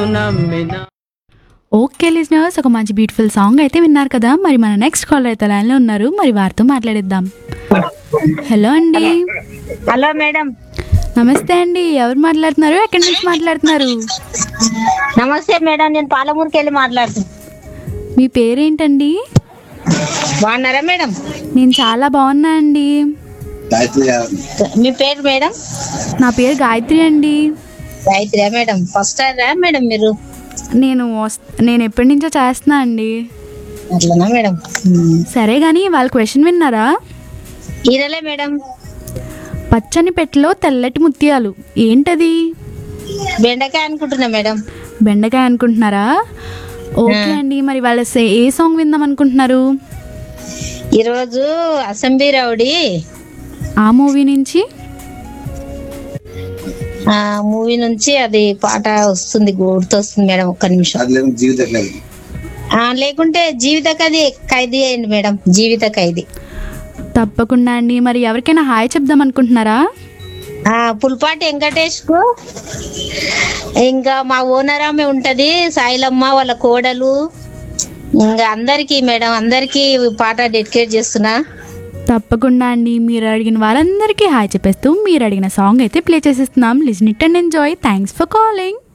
నమ్మిన okay listeners ఒక మంచి బ్యూటిఫుల్ సాంగ్ అయితే విన్నారు కదా మరి మన నెక్స్ట్ కాలర్ అయితే లైన్లో ఉన్నారు మరి వారితో మాట్లాడిద్దాం హలో అండి హలో మేడం నమస్తే అండి ఎవరు మాట్లాడుతున్నారు ఎక్కడి నుంచి మాట్లాడుతున్నారు నమస్తే మేడం నేను పాలమూరుకి వెళ్ళి మాట్లాడుతున్నా మీ పేరేంటండి బాగున్నారా మేడం నేను చాలా బాగున్నా అండి మీ పేరు మేడం నా పేరు గాయత్రి అండి గాయత్రి మేడం ఫస్ట్ రా మేడం మీరు నేను వస్- నేను ఎప్పటి నుంచో చేస్తున్నా అండి అట్లనా మేడం సరే కానీ వాళ్ళ క్వశ్చన్ విన్నారా ఈరలే మేడం పచ్చని పెట్టెలో తెల్లటి ముత్యాలు ఏంటది బెండకాయ అనుకుంటున్నా మేడం బెండకాయ అనుకుంటున్నారా ఓకే అండి మరి వాళ్ళ సే- ఏ సాంగ్ విందాం అనుకుంటున్నారు ఈరోజు అసెంబ్లీ రౌడీ ఆ మూవీ నుంచి ఆ మూవీ నుంచి అది పాట వస్తుంది గుర్తొస్తుంది మేడం ఒక్క నిమిషం ఆ, లేకుంటే జీవిత ఖైదీ ఖైదీ అయింది మేడం జీవిత ఖైదీ తప్పకుండా అండి మరి ఎవరికైనా హాయ్ చెప్దాం అనుకుంటున్నారా ఆ పుల్పాటి వెంకటేష్ కు ఇంకా మా ఓనర్ ఆమె ఉంటది సాయిలమ్మ వాళ్ళ కోడలు ఇంకా అందరికి మేడం అందరికి పాట డెడికేట్ చేస్తున్నా తప్పకుండా అండి మీరు అడిగిన వాళ్ళందరికీ హాయ్ చెప్పేస్తూ మీరు అడిగిన సాంగ్ అయితే ప్లే చేసేస్తున్నాం listen it and enjoy thanks for calling